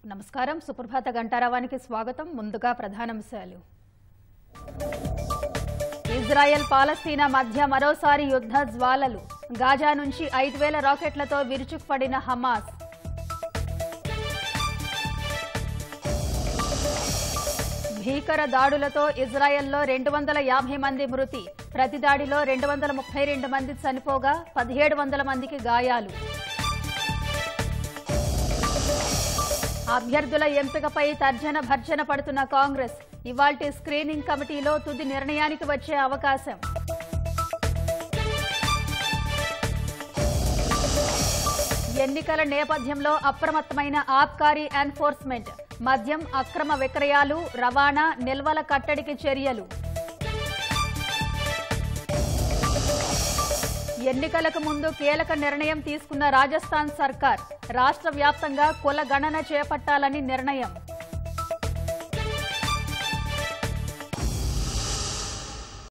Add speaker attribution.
Speaker 1: నమస్కారం సుప్రభాత గంటారావానికి స్వాగతం ముందుగా ప్రధానాంశాలు ఇజ్రాయెల్ పాలస్తీనా మధ్య మరోసారి యుద్ధ జ్వాలలు గాజా నుంచి ఐదు వేల రాకెట్లతో విరుచుకుపడిన హమాస్ భీకర దాడులతో ఇజ్రాయెల్లో రెండు వందల యాభై మంది మృతి ప్రతి దాడిలో రెండు వందల ముప్పై రెండు మంది చనిపోగా పదిహేడు వందల మందికి గాయాలు అభ్యర్థుల ఎంపికపై తర్జన భర్జన పడుతున్న కాంగ్రెస్ ఇవాల్టి స్క్రీనింగ్ కమిటీలో తుది నిర్ణయానికి వచ్చే అవకాశం ఎన్నికల నేపథ్యంలో అప్రమత్తమైన ఆబ్కారీ ఎన్ఫోర్స్మెంట్ మద్యం అక్రమ విక్రయాలు రవాణా నిల్వల కట్టడికి చర్యలు ఎన్నికలకు ముందు కీలక నిర్ణయం తీసుకున్న రాజస్థాన్ సర్కార్ రాష్ట్ర వ్యాప్తంగా కుల గణన చేపట్టాలని నిర్ణయం